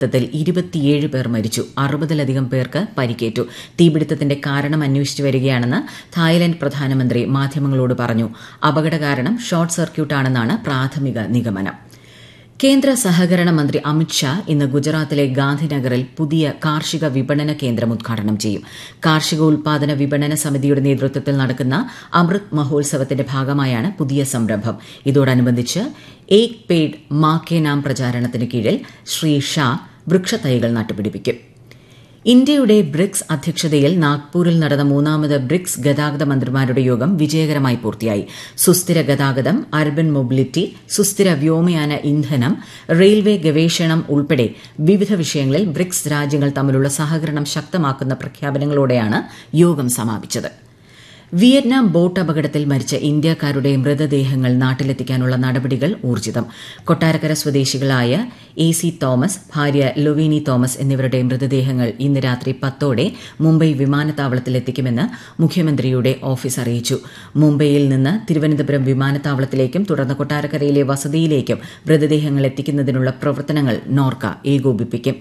ത്തിൽ ഇരുപത്തിയേഴ് പേർ മരിച്ചു അറുപതിലധികം പേർക്ക് പരിക്കേറ്റു തീപിടുത്തത്തിന്റെ കാരണം അന്വേഷിച്ചു വരികയാണെന്ന് തായ്ലൻഡ് പ്രധാനമന്ത്രി മാധ്യമങ്ങളോട് പറഞ്ഞു അപകട കാരണം ഷോർട്ട് സർക്യൂട്ടാണെന്നാണ് പ്രാഥമിക നിഗമനം കേന്ദ്ര സഹകരണ മന്ത്രി അമിത്ഷാ ഇന്ന് ഗുജറാത്തിലെ ഗാന്ധിനഗറിൽ പുതിയ കാർഷിക വിപണന കേന്ദ്രം ഉദ്ഘാടനം ചെയ്യും കാർഷിക ഉൽപാദന വിപണന സമിതിയുടെ നേതൃത്വത്തിൽ നടക്കുന്ന അമൃത് മഹോത്സവത്തിന്റെ ഭാഗമായാണ് പുതിയ സംരംഭം ഇതോടനുബന്ധിച്ച് ഏക് പേഡ് മാ കെ നാം പ്രചാരണത്തിന് കീഴിൽ ശ്രീ ഷാ വൃക്ഷത്തൈകൾ നട്ടുപിടിപ്പിക്കും ഇന്ത്യയുടെ ബ്രിക്സ് അധ്യക്ഷതയിൽ നാഗ്പൂരിൽ നടന്ന മൂന്നാമത് ബ്രിക്സ് ഗതാഗത മന്ത്രിമാരുടെ യോഗം വിജയകരമായി പൂർത്തിയായി സുസ്ഥിര ഗതാഗതം അർബൻ മൊബിലിറ്റി സുസ്ഥിര വ്യോമയാന ഇന്ധനം റെയിൽവേ ഗവേഷണം ഉൾപ്പെടെ വിവിധ വിഷയങ്ങളിൽ ബ്രിക്സ് രാജ്യങ്ങൾ തമ്മിലുള്ള സഹകരണം ശക്തമാക്കുന്ന പ്രഖ്യാപനങ്ങളോടെയാണ് യോഗം സമാപിച്ചത് വിയറ്റ്നാം ബോട്ട് അപകടത്തിൽ മരിച്ച ഇന്ത്യക്കാരുടെ മൃതദേഹങ്ങൾ നാട്ടിലെത്തിക്കാനുള്ള നടപടികൾ ഊർജിതം കൊട്ടാരക്കര സ്വദേശികളായ എ സി തോമസ് ഭാര്യ ലൊവീനി തോമസ് എന്നിവരുടെ മൃതദേഹങ്ങൾ ഇന്ന് രാത്രി പത്തോടെ മുംബൈ വിമാനത്താവളത്തിൽ എത്തിക്കുമെന്ന് മുഖ്യമന്ത്രിയുടെ ഓഫീസ് അറിയിച്ചു മുംബൈയിൽ നിന്ന് തിരുവനന്തപുരം വിമാനത്താവളത്തിലേക്കും തുടർന്ന് കൊട്ടാരക്കരയിലെ വസതിയിലേക്കും മൃതദേഹങ്ങൾ എത്തിക്കുന്നതിനുള്ള പ്രവർത്തനങ്ങൾ നോർക്ക ഏകോപിപ്പിക്കും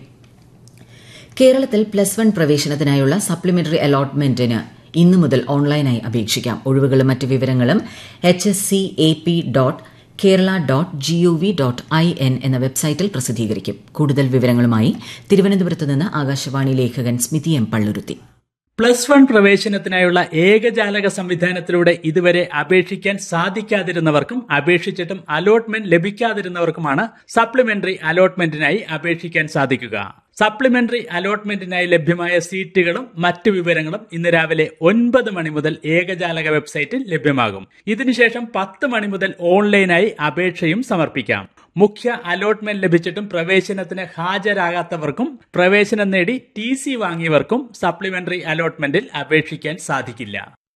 കേരളത്തിൽ പ്ലസ് വൺ പ്രവേശനത്തിനായുള്ള സപ്ലിമെന്ററി അലോട്ട്മെന്റിന് ഇന്നു മുതൽ ഓൺലൈനായി അപേക്ഷിക്കാം ഒഴിവുകളും മറ്റ് വിവരങ്ങളും H S C A P dot Kerala dot G O V dot I N എന്ന വെബ്സൈറ്റിൽ പ്രസിദ്ധീകരിക്കും കൂടുതൽ വിവരങ്ങളുമായി തിരുവനന്തപുരത്ത് നിന്ന് ആകാശവാണി ലേഖകൻ Smithi M Palluruthy plus one പ്രവേശനത്തിനായുള്ള ഏകജാലക സംവിധാനത്തിലൂടെ ഇതുവരെ അപേക്ഷിക്കാൻ സാധിക്കാതിരുന്നവർക്കും അപേക്ഷിച്ചിട്ടും അലോട്ട്മെന്റ് ലഭിക്കാതിരുന്നവർക്കുമാണ് സപ്ലിമെന്ററി അലോട്ട്മെന്റിനായി അപേക്ഷിക്കാൻ സാധിക്കുക സപ്ലിമെന്ററി അലോട്ട്മെന്റിനായി ലഭ്യമായ സീറ്റുകളും മറ്റു വിവരങ്ങളും ഇന്ന് രാവിലെ ഒൻപത് മണി മുതൽ ഏകജാലക വെബ്സൈറ്റിൽ ലഭ്യമാകും ഇതിനുശേഷം പത്ത് മണി മുതൽ ഓൺലൈനായി അപേക്ഷയും സമർപ്പിക്കാം മുഖ്യ അലോട്ട്മെന്റ് ലഭിച്ചിട്ടും പ്രവേശനത്തിന് ഹാജരാകാത്തവർക്കും പ്രവേശനം നേടി ടി സി വാങ്ങിയവർക്കും സപ്ലിമെന്ററി അലോട്ട്മെന്റിൽ അപേക്ഷിക്കാൻ സാധിക്കില്ല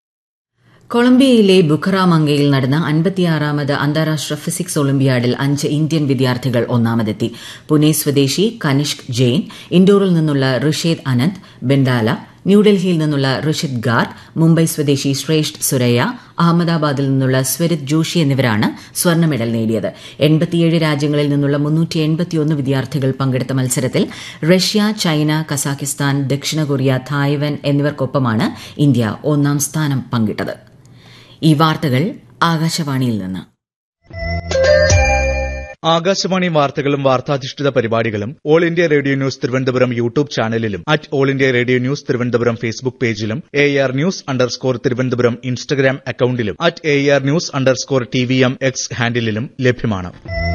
കൊളംബിയയിലെ ബുഖറാമംഗയിൽ നടന്ന അൻപത്തിയാറാമത് അന്താരാഷ്ട്ര ഫിസിക്സ് ഒളിമ്പ്യാഡിൽ അഞ്ച് ഇന്ത്യൻ വിദ്യാർത്ഥികൾ ഒന്നാമതെത്തി പുനെ സ്വദേശി കനിഷ്ക് ജെയിൻ ഇൻഡോറിൽ നിന്നുള്ള ഋഷേദ് അനന്ത് ബെൻഡാല ന്യൂഡൽഹിയിൽ നിന്നുള്ള ഋഷിത് ഗാർഗ് മുംബൈ സ്വദേശി ശ്രേഷ്ഠ് സുരയ്യ അഹമ്മദാബാദിൽ നിന്നുള്ള സ്വരിത് ജോഷി എന്നിവരാണ് സ്വർണ്ണ മെഡൽ നേടിയത് എൺപത്തിയേഴ് രാജ്യങ്ങളിൽ നിന്നുള്ള മുന്നൂറ്റി എൺപത്തിയൊന്ന് വിദ്യാർത്ഥികൾ പങ്കെടുത്ത മത്സരത്തിൽ റഷ്യ ചൈന കസാഖിസ്ഥാൻ ദക്ഷിണ കൊറിയ തായ്വൻ എന്നിവർക്കൊപ്പമാണ് ഇന്ത്യ ഒന്നാം സ്ഥാനം പങ്കിട്ടത് ഈ വാർത്തകൾ ആകാശവാണിയിൽ നിന്ന് ആകാശവാണി വാർത്തകളും വാർത്താധിഷ്ഠിത പരിപാടികളും all India radio news Thiruvananthapuram YouTube ചാനലിലും at all India radio news Thiruvananthapuram Facebook പേജിലും A R news underscore Thiruvananthapuram Instagram അക്കൌണ്ടിലും at A R news underscore T V M X ഹാൻഡിലും ലഭ്യമാണ്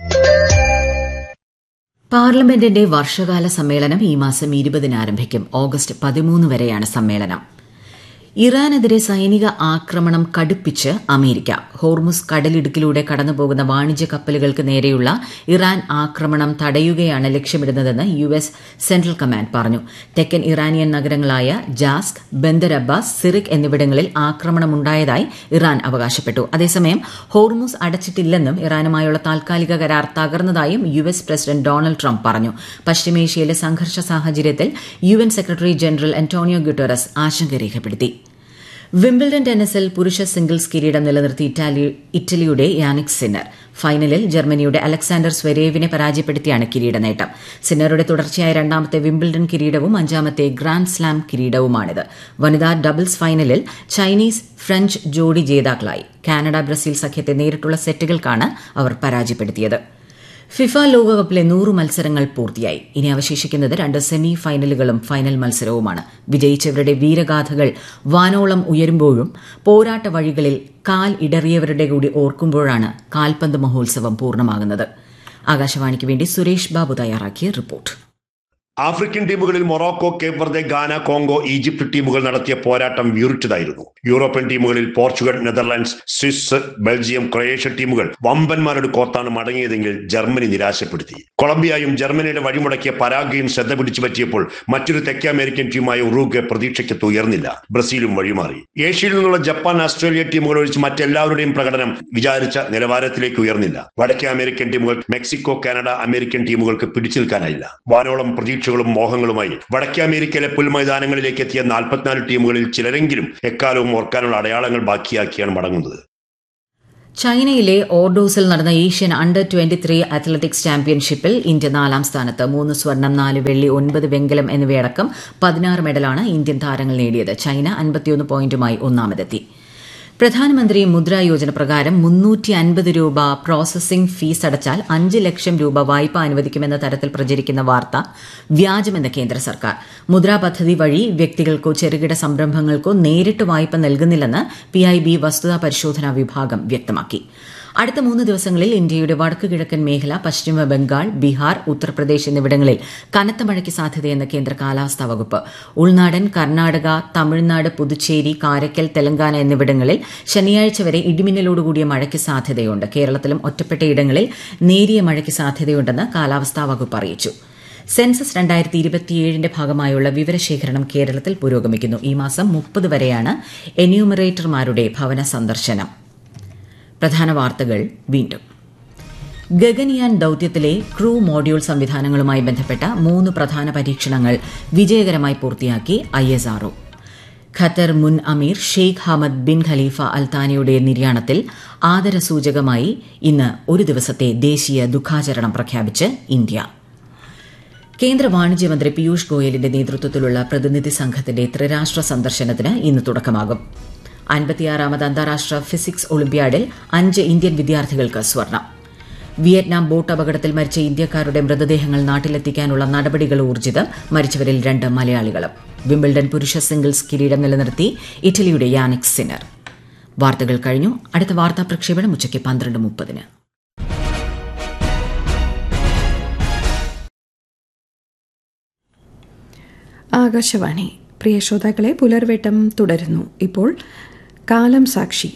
പാർലമെന്റിന്റെ വർഷകാല സമ്മേളനം ഈ മാസം ഇരുപതിന് ആരംഭിക്കും ഓഗസ്റ്റ് പതിമൂന്ന് വരെയാണ് സമ്മേളനം ഇറാനെതിരെ സൈനിക ആക്രമണം കടുപ്പിച്ച് അമേരിക്ക ഹോർമുസ് കടലിടുക്കിലൂടെ കടന്നുപോകുന്ന വാണിജ്യ കപ്പലുകൾക്ക് നേരെയുള്ള ഇറാൻ ആക്രമണം തടയുകയാണ് ലക്ഷ്യമിടുന്നതെന്ന് യു എസ് സെൻട്രൽ കമാൻഡ് പറഞ്ഞു തെക്കൻ ഇറാനിയൻ നഗരങ്ങളായ ജാസ്ക് ബന്ദർ അബ്ബാസ് സിറിക് എന്നിവിടങ്ങളിൽ ആക്രമണമുണ്ടായതായി ഇറാൻ അവകാശപ്പെട്ടു അതേസമയം ഹോർമുസ് അടച്ചിട്ടില്ലെന്നും ഇറാനുമായുള്ള താൽക്കാലിക കരാർ തകർന്നതായും U S president Donald Trump പറഞ്ഞു പശ്ചിമേഷ്യയിലെ സംഘർഷ സാഹചര്യത്തിൽ U N secretary general Antonio Guterres ആശങ്ക രേഖപ്പെടുത്തി വിംബിൾഡൺ ടെന്നീസിൽ പുരുഷ സിംഗിൾസ് കിരീടം നിലനിർത്തി ഇറ്റലിയുടെ യാനിക് സിന്നർ ഫൈനലിൽ ജർമ്മനിയുടെ അലക്സാണ്ടർ സ്വരേവിനെ പരാജയപ്പെടുത്തിയാണ് കിരീട നേട്ടം സിന്നറുടെ തുടർച്ചയായ രണ്ടാമത്തെ വിംബിൾഡൺ കിരീടവും അഞ്ചാമത്തെ ഗ്രാൻഡ് സ്ലാം കിരീടവുമാണിത് വനിതാ ഡബിൾസ് ഫൈനലിൽ ചൈനീസ് ഫ്രഞ്ച് ജോഡി ജേതാക്കളായി കാനഡ ബ്രസീൽ സഖ്യത്തെ നേരിട്ടുള്ള സെറ്റുകൾക്കാണ് അവർ പരാജയപ്പെടുത്തിയത് ഫിഫ ലോകകപ്പിലെ നൂറ് മത്സരങ്ങൾ പൂർത്തിയായി ഇനി അവശേഷിക്കുന്നത് രണ്ട് സെമി ഫൈനലുകളും ഫൈനൽ മത്സരവുമാണ് വിജയിച്ചവരുടെ വീരഗാഥകൾ വാനോളം ഉയരുമ്പോഴും പോരാട്ട വഴികളിൽ കാൽ ഇടറിയവരുടെ കൂടി ഓർക്കുമ്പോഴാണ് കാൽപന്ത് മഹോത്സവം പൂർണ്ണമാകുന്നത് ആകാശവാണിക്ക് വേണ്ടി സുരേഷ് ബാബു തയ്യാറാക്കിയ റിപ്പോർട്ട് ആഫ്രിക്കൻ ടീമുകളിൽ Morocco Cape Verde Ghana Congo Egypt ടീമുകൾ നടത്തിയ പോരാട്ടം വീറിച്ചതായിരുന്നു യൂറോപ്യൻ ടീമുകളിൽ Portugal Netherlands Swiss Belgium Croatia ടീമുകൾ വമ്പന്മാരുടെ കോർത്താണ് മടങ്ങിയതെങ്കിൽ ജർമ്മനി നിരാശപ്പെടുത്തി കൊളംബിയയും ജർമ്മനിയുടെ വഴിമുടക്കിയ പരാഗയും ശ്രദ്ധ പിടിച്ചു പറ്റിയപ്പോൾ മറ്റൊരു തെക്കേ അമേരിക്കൻ ടീമായ ഉറുഗ്വെ പ്രതീക്ഷയ്ക്ക് ഉയർന്നില്ല ബ്രസീലും വഴിമാറി ഏഷ്യയിൽ നിന്നുള്ള ജപ്പാൻ ഓസ്ട്രേലിയ ടീമുകൾ ഒഴിച്ച് മറ്റെല്ലാവരുടെയും പ്രകടനം വിചാരിച്ച നിലവാരത്തിലേക്ക് ഉയർന്നില്ല വടക്കേ അമേരിക്കൻ ടീമുകൾ മെക്സിക്കോ കാനഡ അമേരിക്കൻ ടീമുകൾക്ക് പിടിച്ചു നിൽക്കാനായില്ല വാനോളം പ്രതീക്ഷ പ്രതീക്ഷകളും മോഹങ്ങളുമായി വടക്കേ അമേരിക്കയിലെ പുൽമൈതാനങ്ങളിലേക്ക് എത്തിയ നാൽപ്പത്തിനാല് ടീമുകളിൽ ചിലരെങ്കിലും എക്കാലവും ഓർക്കാനുള്ള അടയാളങ്ങൾ ബാക്കിയാക്കിയാണ് മടങ്ങുന്നത് ചൈനയിലെ ഓർഡോസിൽ നടന്ന Asian under twenty three athletics ചാമ്പ്യൻഷിപ്പിൽ ഇന്ത്യ നാലാം സ്ഥാനത്ത് മൂന്ന് സ്വർണം നാല് വെള്ളി ഒൻപത് വെങ്കലം എന്നിവയടക്കം പതിനാറ് മെഡലാണ് ഇന്ത്യൻ താരങ്ങൾ നേടിയത് ചൈന അൻപത്തിയൊന്ന് പോയിന്റുമായി ഒന്നാമതെത്തി പ്രധാനമന്ത്രി മുദ്രാ യോജന പ്രകാരം മുന്നൂറ്റി അൻപത് രൂപ പ്രോസസിംഗ് ഫീസ് അടച്ചാൽ അഞ്ച് ലക്ഷം രൂപ വായ്പ അനുവദിക്കുമെന്ന തരത്തിൽ പ്രചരിക്കുന്ന വാർത്ത വ്യാജമെന്ന് കേന്ദ്ര സർക്കാർ മുദ്രാ പദ്ധതി വഴി വ്യക്തികൾക്കോ ചെറുകിട സംരംഭങ്ങൾക്കോ നേരിട്ട് വായ്പ നൽകുന്നില്ലെന്ന് പിഐബി വസ്തുതാ പരിശോധനാ വിഭാഗം വ്യക്തമാക്കി അടുത്ത മൂന്ന് ദിവസങ്ങളിൽ ഇന്ത്യയുടെ വടക്ക് കിഴക്കൻ മേഖല പശ്ചിമ ബംഗാൾ ബീഹാർ ഉത്തർപ്രദേശ് എന്നിവിടങ്ങളിൽ കനത്ത മഴയ്ക്ക് സാധ്യതയെന്ന് കേന്ദ്ര കാലാവസ്ഥാ വകുപ്പ് ഉൾനാടൻ കർണാടക തമിഴ്നാട് പുതുച്ചേരി കാരക്കൽ തെലങ്കാന എന്നിവിടങ്ങളിൽ ശനിയാഴ്ച വരെ ഇടിമിന്നലോടുകൂടിയ മഴയ്ക്ക് സാധ്യതയുണ്ട് കേരളത്തിലും ഒറ്റപ്പെട്ടയിടങ്ങളിൽ നേരിയ മഴയ്ക്ക് സാധ്യതയുണ്ടെന്ന് കാലാവസ്ഥാ വകുപ്പ് അറിയിച്ചു സെൻസസ് രണ്ടായിരത്തി ഇരുപത്തിയേഴിന്റെ ഭാഗമായുള്ള വിവരശേഖരണം കേരളത്തിൽ പുരോഗമിക്കുന്നു ഈ മാസം മുപ്പത് വരെയാണ് എന്യൂമറേറ്റർമാരുടെ ഭവന സന്ദർശനം പ്രധാന വാർത്തകൾ വീണ്ടും ഗഗൻയാൻ ദൌത്യത്തിലെ ക്രൂ മോഡ്യൂൾ സംവിധാനങ്ങളുമായി ബന്ധപ്പെട്ട മൂന്ന് പ്രധാന പരീക്ഷണങ്ങൾ വിജയകരമായി പൂർത്തിയാക്കി ഐഎസ്ആർഒ ഖത്തർ മുൻ അമീർ ഷെയ്ഖ് ഹമദ് ബിൻ ഖലീഫ അൽത്താനിയുടെ നിര്യാണത്തിൽ ആദരസൂചകമായി ഇന്ന് ഒരു ദിവസത്തെ ദേശീയ ദുഃഖാചരണം പ്രഖ്യാപിച്ച് ഇന്ത്യ കേന്ദ്ര വാണിജ്യമന്ത്രി പീയൂഷ് ഗോയലിന്റെ നേതൃത്വത്തിലുള്ള പ്രതിനിധി സംഘത്തിന്റെ ത്രിരാഷ്ട്ര സന്ദർശനത്തിന് ഇന്ന് തുടക്കമാകും അൻപത്തിയാറാമത് അന്താരാഷ്ട്ര ഫിസിക്സ് ഒളിമ്പ്യാഡിൽ അഞ്ച് ഇന്ത്യൻ വിദ്യാർത്ഥികൾക്ക് സ്വർണം വിയറ്റ്നാം ബോട്ട് അപകടത്തിൽ മരിച്ച ഇന്ത്യക്കാരുടെ മൃതദേഹങ്ങൾ നാട്ടിലെത്തിക്കാനുള്ള നടപടികൾ ഊർജിതം മരിച്ചവരിൽ രണ്ട് മലയാളികളും വിംബിൾഡൺ പുരുഷ സിംഗിൾസ് കിരീടം നിലനിർത്തി ഇറ്റലിയുടെ യാനിക് സിനർ വാർത്തകൾ കഴിഞ്ഞു അടുത്ത വാർത്താ പ്രക്ഷേപണം ഉച്ചയ്ക്ക് പന്ത്രണ്ട് മുപ്പതിന് ആകാശവാണി പ്രിയ ശ്രോതാക്കളെ പുലർവേട്ടം തുടരുന്നു ഇപ്പോൾ കാലം സാക്ഷി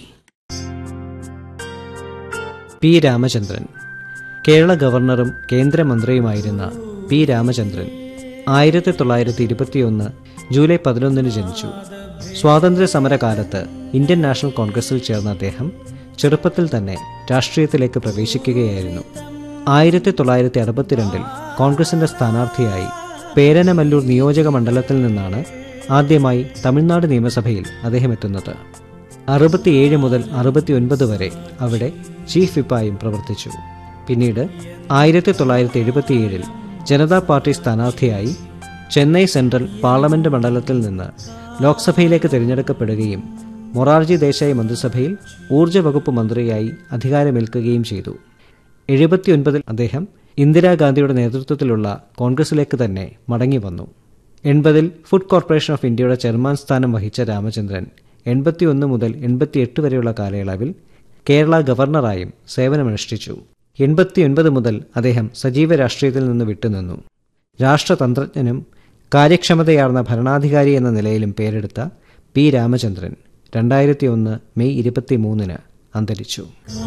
പി രാമചന്ദ്രൻ കേരള ഗവർണറും കേന്ദ്രമന്ത്രിയുമായിരുന്ന പി രാമചന്ദ്രൻ ആയിരത്തി തൊള്ളായിരത്തി ഇരുപത്തിയൊന്ന് ജൂലൈ പതിനൊന്നിന് ജനിച്ചു സ്വാതന്ത്ര്യ സമരകാലത്ത് ഇന്ത്യൻ നാഷണൽ കോൺഗ്രസിൽ ചേർന്ന അദ്ദേഹം ചെറുപ്പത്തിൽ തന്നെ രാഷ്ട്രീയത്തിലേക്ക് പ്രവേശിക്കുകയായിരുന്നു ആയിരത്തി തൊള്ളായിരത്തി അറുപത്തിരണ്ടിൽ കോൺഗ്രസിന്റെ സ്ഥാനാർത്ഥിയായി പേരനമല്ലൂർ നിയോജക മണ്ഡലത്തിൽ നിന്നാണ് ആദ്യമായി തമിഴ്നാട് നിയമസഭയിൽ അദ്ദേഹം എത്തുന്നത് അറുപത്തിയേഴ് മുതൽ അറുപത്തിയൊൻപത് വരെ അവിടെ ചീഫ് വിപ്പായും പ്രവർത്തിച്ചു പിന്നീട് ആയിരത്തി തൊള്ളായിരത്തി എഴുപത്തിയേഴിൽ ജനതാ പാർട്ടി സ്ഥാനാർത്ഥിയായി ചെന്നൈ സെൻട്രൽ പാർലമെന്റ് മണ്ഡലത്തിൽ നിന്ന് ലോക്സഭയിലേക്ക് തിരഞ്ഞെടുക്കപ്പെടുകയും മൊറാർജി ദേശായി മന്ത്രിസഭയിൽ ഊർജ്ജ വകുപ്പ് മന്ത്രിയായി അധികാരമേൽക്കുകയും ചെയ്തു എഴുപത്തിയൊൻപതിൽ അദ്ദേഹം ഇന്ദിരാഗാന്ധിയുടെ നേതൃത്വത്തിലുള്ള കോൺഗ്രസിലേക്ക് തന്നെ മടങ്ങി വന്നു എൺപതിൽ ഫുഡ് കോർപ്പറേഷൻ ഓഫ് ഇന്ത്യയുടെ ചെയർമാൻ സ്ഥാനം വഹിച്ച രാമചന്ദ്രൻ എൺപത്തിയൊന്ന് മുതൽ എൺപത്തിയെട്ട് വരെയുള്ള കാലയളവിൽ കേരള ഗവർണറായും സേവനമനുഷ്ഠിച്ചു എൺപത്തിയൊൻപത് മുതൽ അദ്ദേഹം സജീവ രാഷ്ട്രീയത്തിൽ നിന്ന് വിട്ടുനിന്നു രാഷ്ട്രതന്ത്രജ്ഞനും കാര്യക്ഷമതയാർന്ന ഭരണാധികാരി എന്ന നിലയിലും പേരെടുത്ത പി രാമചന്ദ്രൻ രണ്ടായിരത്തി ഒന്ന് മെയ് ഇരുപത്തിമൂന്നിന് അന്തരിച്ചു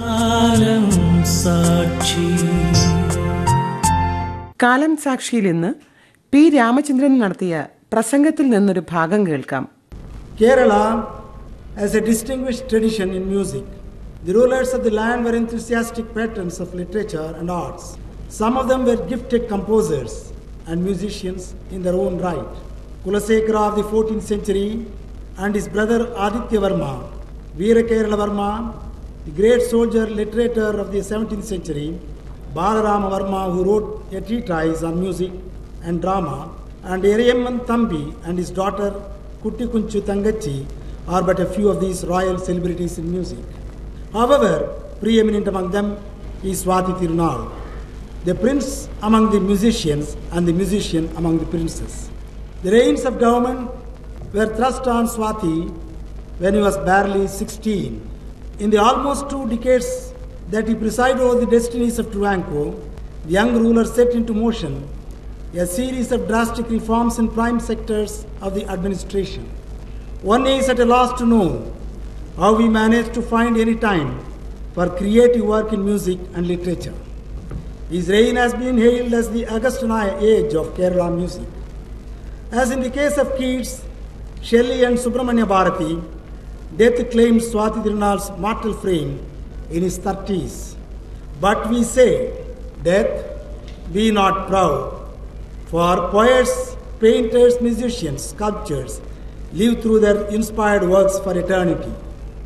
കാലം സാക്ഷിയിൽ ഇന്ന് പി രാമചന്ദ്രൻ നടത്തിയ പ്രസംഗത്തിൽ നിന്നൊരു ഭാഗം കേൾക്കാം Kerala has a distinguished tradition in music. The rulers of the land were enthusiastic patrons of literature and arts. Some of them were gifted composers and musicians in their own right. Kulasekara of the 14th century and his brother Aditya Varma, Veera Kerala Varma, the great soldier literator of the 17th century, Balarama Varma, who wrote a treatise on music and drama, and Eriyamman Thambi and his daughter Kuttikunchu Tangachi are but a few of these royal celebrities in music. However, preeminent among them is Swati Tirunal, the prince among the musicians and the musician among the princes. The reins of government were thrust on Swati when he was barely 16. In the almost two decades that he presided over the destinies of Truanco, the young ruler set into motion a series of drastic reforms in prime sectors of the administration. One is at a loss to know how we managed to find any time for creative work in music and literature. His reign has been hailed as the Augustan age of Kerala music. As in the case of Keats, Shelley, and Subramanya Bharati, death claimed Swati Tirunal's mortal frame in his 30s. But we say, Death, be not proud, for poets, painters, musicians, sculptors live through their inspired works for eternity.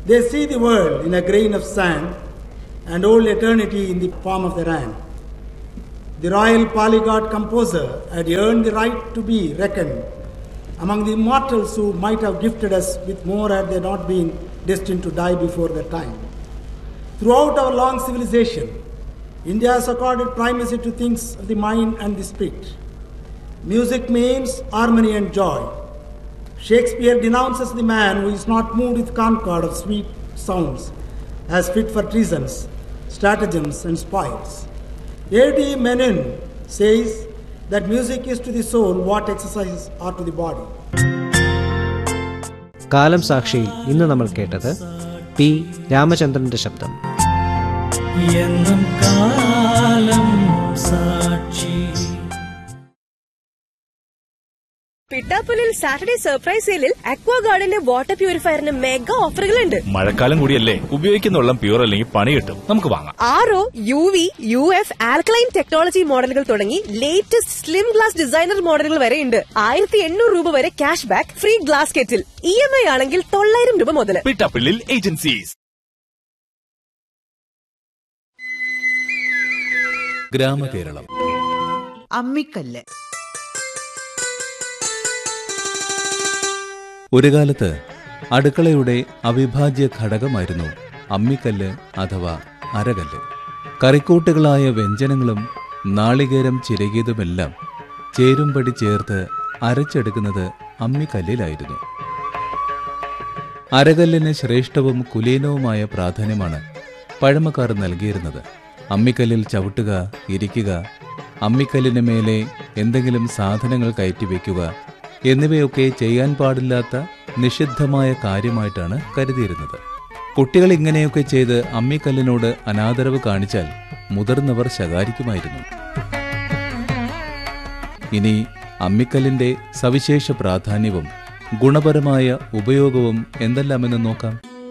They see the world in a grain of sand and hold eternity in the palm of their hand. The royal polyglot composer had earned the right to be reckoned among the immortals who might have gifted us with more had they not been destined to die before their time. Throughout our long civilization, India has accorded primacy to things of the mind and the spirit. Music means harmony and joy. Shakespeare denounces the man who is not moved with concord of sweet sounds, as fit for treasons, stratagems, and spoils. A.D. Menon says that music is to the soul what exercises are to the body. കാലം സാക്ഷിയിൽ ഇന്ന് നമ്മൾ കേട്ടത് P രാമചന്ദ്രന്റെ ശബ്ദം എന്നും കാലം സാക്ഷി പിട്ടാപ്പുലിൽ Saturday surprise സെയിലിൽ അക്വാ ഗാർഡന്റെ water പ്യൂരിഫയറിന് mega ഓഫറുകളുണ്ട് മഴക്കാലം കൂടിയല്ലേ ഉപയോഗിക്കുന്ന വെള്ളം പ്യൂർ അല്ലെങ്കിൽ പണി കിട്ടും നമുക്ക് വാങ്ങാം R O U V U F alkaline technology മോഡലുകൾ തുടങ്ങി ലേറ്റസ്റ്റ് സ്ലിം ഗ്ലാസ് ഡിസൈനർ മോഡലുകൾ വരെയുണ്ട് ആയിരത്തി എണ്ണൂറ് രൂപ വരെ cash back free glass kettle E M I ആണെങ്കിൽ തൊള്ളായിരം രൂപ മുതൽ പിട്ടാപ്പിള്ളിൽ ഏജൻസീസ് ഗ്രാമകേരളം അമ്മിക്കല്ല് ഒരു കാലത്ത് അടുക്കളയുടെ അവിഭാജ്യ ഘടകമായിരുന്നു അമ്മിക്കല്ല് അഥവാ അരകല്ല് കറിക്കൂട്ടുകളായ വ്യഞ്ജനങ്ങളും നാളികേരം ചിരകിയതുമെല്ലാം ചേരുംപടി ചേർത്ത് അരച്ചെടുക്കുന്നത് അമ്മിക്കല്ലിലായിരുന്നു അരകല്ലിന് ശ്രേഷ്ഠവും കുലീനവുമായ പ്രാധാന്യമാണ് പഴമക്കാർ നൽകിയിരുന്നത് അമ്മിക്കല്ലിൽ ചവിട്ടുക ഇരിക്കുക അമ്മിക്കല്ലിന് മേലെ എന്തെങ്കിലും സാധനങ്ങൾ കയറ്റിവെക്കുക എന്നിവയൊക്കെ ചെയ്യാൻ പാടില്ലാത്ത നിഷിദ്ധമായ കാര്യമായിട്ടാണ് കരുതിയിരുന്നത് കുട്ടികൾ ഇങ്ങനെയൊക്കെ ചെയ്ത് അമ്മിക്കല്ലിനോട് അനാദരവ് കാണിച്ചാൽ മുതിർന്നവർ ശകാരിക്കുമായിരുന്നു ഇനി അമ്മിക്കല്ലിന്റെ സവിശേഷ പ്രാധാന്യവും ഗുണപരമായ ഉപയോഗവും എന്തെല്ലാമെന്ന് നോക്കാം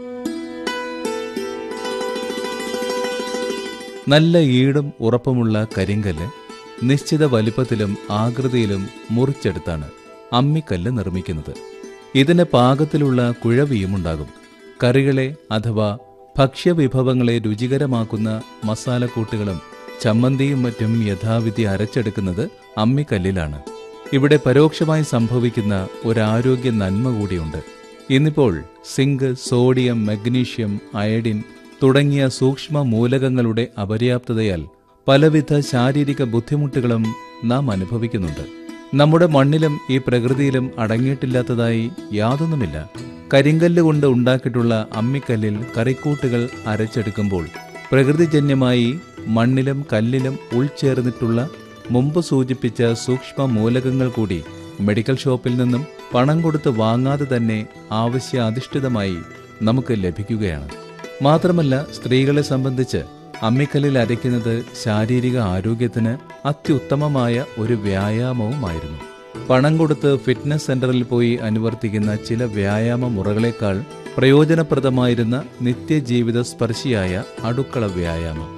നല്ല ഈടും ഉറപ്പുമുള്ള കരിങ്കല്ല് നിശ്ചിത വലിപ്പത്തിലും ആകൃതിയിലും മുറിച്ചെടുത്താണ് അമ്മിക്കല്ല് നിർമ്മിക്കുന്നത് ഇതിന് പാകത്തിലുള്ള കുഴവിയും ഉണ്ടാകും കറികളെ അഥവാ ഭക്ഷ്യവിഭവങ്ങളെ രുചികരമാക്കുന്ന മസാലക്കൂട്ടുകളും ചമ്മന്തിയും മറ്റും യഥാവിധി അരച്ചെടുക്കുന്നത് അമ്മിക്കല്ലിലാണ് ഇവിടെ പരോക്ഷമായി സംഭവിക്കുന്ന ഒരു ആരോഗ്യ നന്മ കൂടിയുണ്ട് ഇന്നിപ്പോൾ സിങ്ക് സോഡിയം മഗ്നീഷ്യം അയഡിൻ തുടങ്ങിയ സൂക്ഷ്മ മൂലകങ്ങളുടെ അപര്യാപ്തതയാൽ പലവിധ ശാരീരിക ബുദ്ധിമുട്ടുകളും നാം അനുഭവിക്കുന്നുണ്ട് നമ്മുടെ മണ്ണിലും ഈ പ്രകൃതിയിലും അടങ്ങിയിട്ടില്ലാത്തതായി യാതൊന്നുമില്ല കരിങ്കല്ല് കൊണ്ട് ഉണ്ടാക്കിയിട്ടുള്ള അമ്മിക്കല്ലിൽ കറിക്കൂട്ടുകൾ അരച്ചെടുക്കുമ്പോൾ പ്രകൃതിജന്യമായി മണ്ണിലും കല്ലിലും ഉൾച്ചേർന്നിട്ടുള്ള മുമ്പ് സൂചിപ്പിച്ച സൂക്ഷ്മ മൂലകങ്ങൾ കൂടി മെഡിക്കൽ ഷോപ്പിൽ നിന്നും പണം കൊടുത്ത് വാങ്ങാതെ തന്നെ ആവശ്യാധിഷ്ഠിതമായി നമുക്ക് ലഭിക്കുകയാണ് മാത്രമല്ല സ്ത്രീകളെ സംബന്ധിച്ച് അമ്മിക്കല്ലിൽ അരയ്ക്കുന്നത് ശാരീരിക ആരോഗ്യത്തിന് അത്യുത്തമമായ ഒരു വ്യായാമവുമായിരുന്നു പണം കൊടുത്ത് ഫിറ്റ്നസ് സെന്ററിൽ പോയി അനുവർത്തിക്കുന്ന ചില വ്യായാമ മുറകളേക്കാൾ പ്രയോജനപ്രദമായിരുന്ന നിത്യജീവിത സ്പർശിയായ അടുക്കള വ്യായാമം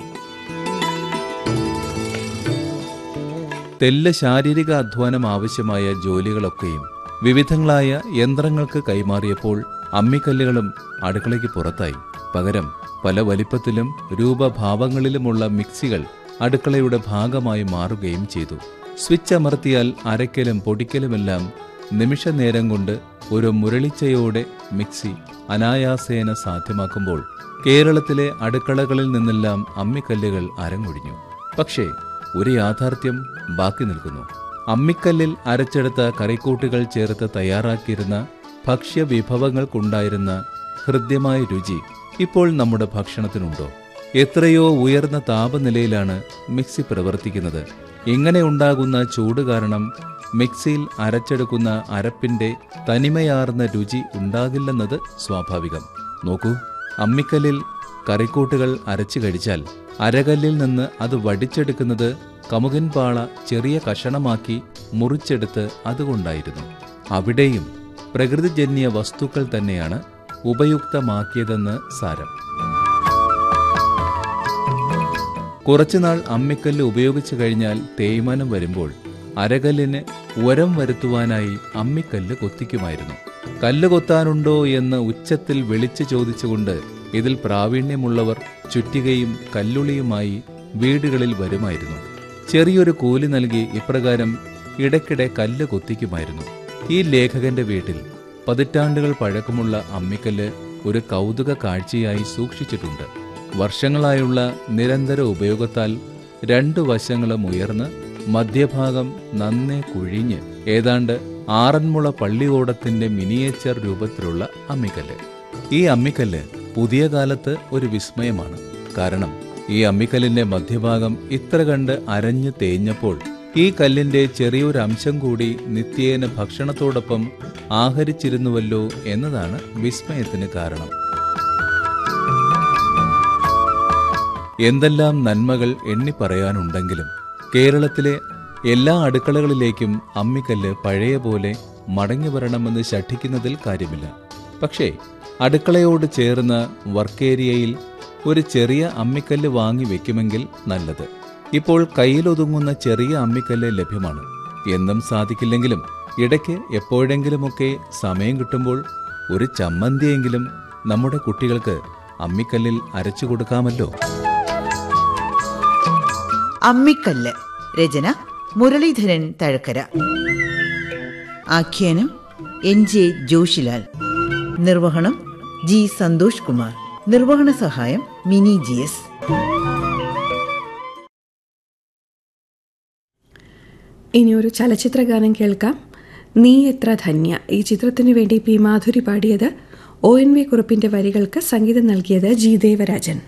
തെല്ല് ശാരീരിക അധ്വാനം ആവശ്യമായ ജോലികളൊക്കെയും വിവിധങ്ങളായ യന്ത്രങ്ങൾക്ക് കൈമാറിയപ്പോൾ അമ്മിക്കല്ലുകളും അടുക്കളയ്ക്ക് പുറത്തായി പകരം പല വലിപ്പത്തിലും രൂപഭാവങ്ങളിലുമുള്ള മിക്സികൾ അടുക്കളയുടെ ഭാഗമായി മാറുകയും ചെയ്തു സ്വിച്ച് അമർത്തിയാൽ അരയ്ക്കലും പൊടിക്കലുമെല്ലാം നിമിഷനേരം കൊണ്ട് ഒരു മുരളിച്ചയോടെ മിക്സി അനായാസേന സാധ്യമാക്കുമ്പോൾ കേരളത്തിലെ അടുക്കളകളിൽ നിന്നെല്ലാം അമ്മിക്കല്ലുകൾ അരങ്ങൊഴിഞ്ഞു പക്ഷേ ഒരു യാഥാർത്ഥ്യം ബാക്കി നിൽക്കുന്നു അമ്മിക്കല്ലിൽ അരച്ചെടുത്ത കറിക്കൂട്ടുകൾ ചേർത്ത് തയ്യാറാക്കിയിരുന്ന ഭക്ഷ്യവിഭവങ്ങൾക്കുണ്ടായിരുന്ന ഹൃദ്യമായ രുചി ഇപ്പോൾ നമ്മുടെ ഭക്ഷണത്തിനുണ്ടോ എത്രയോ ഉയർന്ന താപനിലയിലാണ് മിക്സി പ്രവർത്തിക്കുന്നത് ഇങ്ങനെ ഉണ്ടാകുന്ന ചൂട് കാരണം മിക്സിയിൽ അരച്ചെടുക്കുന്ന അരപ്പിന്റെ തനിമയാർന്ന രുചി ഉണ്ടാകില്ലെന്നത് സ്വാഭാവികം നോക്കൂ അമ്മിക്കല്ലിൽ കറിക്കൂട്ടുകൾ അരച്ചു കഴിച്ചാൽ അരകല്ലിൽ നിന്ന് അത് വടിച്ചെടുക്കുന്നത് കമുകൻ പാള ചെറിയ കഷണമാക്കി മുറിച്ചെടുത്ത് അതുകൊണ്ടായിരുന്നു അവിടെയും പ്രകൃതിജന്യ വസ്തുക്കൾ തന്നെയാണ് ഉപയുക്തമാക്കിയതെന്ന് സാരം കുറച്ചുനാൾ അമ്മിക്കല്ല് ഉപയോഗിച്ചു കഴിഞ്ഞാൽ തേയ്മാനം വരുമ്പോൾ അരകല്ലിന് ഉരം വരുത്തുവാനായി അമ്മിക്കല്ല് കൊത്തിക്കുമായിരുന്നു കല്ല് കൊത്താനുണ്ടോ എന്ന് ഉച്ചത്തിൽ വിളിച്ചു ചോദിച്ചുകൊണ്ട് ഇതിൽ പ്രാവീണ്യമുള്ളവർ ചുറ്റികയും കല്ലുളിയുമായി വീടുകളിൽ വരുമായിരുന്നു ചെറിയൊരു കൂലി നൽകി ഇപ്രകാരം ഇടയ്ക്കിടെ കല്ല് കൊത്തിക്കുമായിരുന്നു ഈ ലേഖകന്റെ വീട്ടിൽ പതിറ്റാണ്ടുകൾ പഴക്കമുള്ള അമ്മിക്കല്ല് ഒരു കൗതുക കാഴ്ചയായി സൂക്ഷിച്ചിട്ടുണ്ട് വർഷങ്ങളായുള്ള നിരന്തര ഉപയോഗത്താൽ രണ്ടു വശങ്ങളും ഉയർന്ന് മധ്യഭാഗം നന്നേ കുഴിഞ്ഞ് ഏതാണ്ട് ആറന്മുള പള്ളിയോടത്തിന്റെ മിനിയേച്ചർ രൂപത്തിലുള്ള അമ്മിക്കല്ല് ഈ അമ്മിക്കല്ല് പുതിയ കാലത്ത് ഒരു വിസ്മയമാണ് കാരണം ഈ അമ്മിക്കല്ലിന്റെ മധ്യഭാഗം ഇത്ര കണ്ട് അരഞ്ഞു തേഞ്ഞപ്പോൾ ഈ കല്ലിന്റെ ചെറിയൊരു അംശം കൂടി നിത്യേന ഭക്ഷണത്തോടൊപ്പം ആഹരിച്ചിരുന്നുവല്ലോ എന്നതാണ് വിസ്മയത്തിന് കാരണം എന്തെല്ലാം നന്മകൾ എണ്ണിപ്പറയാനുണ്ടെങ്കിലും കേരളത്തിലെ എല്ലാ അടുക്കളകളിലേക്കും അമ്മിക്കല്ല് പഴയ പോലെ മടങ്ങി വരണമെന്ന് ശഠിക്കുന്നതിൽ കാര്യമില്ല പക്ഷേ അടുക്കളയോട് ചേർന്ന വർക്കേരിയയിൽ ഒരു ചെറിയ അമ്മിക്കല്ല് വാങ്ങി വെക്കുമെങ്കിൽ നല്ലത് ഇപ്പോൾ കയ്യിലൊതുങ്ങുന്ന ചെറിയ അമ്മിക്കല്ല് ലഭ്യമാണ് എന്നും സാധിക്കില്ലെങ്കിലും ഇടയ്ക്ക് എപ്പോഴെങ്കിലുമൊക്കെ സമയം കിട്ടുമ്പോൾ ഒരു ചമ്മന്തിയെങ്കിലും നമ്മുടെ കുട്ടികൾക്ക് അമ്മിക്കല്ലിൽ അരച്ചു കൊടുക്കാമല്ലോ അമ്മിക്കല്ല് രചന മുരളീധരൻ തഴക്കര ആഖ്യാനം എൻ ജെ ജോഷിലാൽ നിർവഹണം ജി സന്തോഷ് കുമാർ നിർവഹണ സഹായം മിനി ജി എസ് ഇനി ഒരു ചലച്ചിത്ര ഗാനം കേൾക്കാം നീ എത്ര ധന്യ ഈ ചിത്രത്തിനു വേണ്ടി പി മാധുരി പാടിയത് ഒ എൻ വി കുറുപ്പിന്റെ വരികൾക്ക് സംഗീതം നൽകിയത് ജി ദേവരാജൻ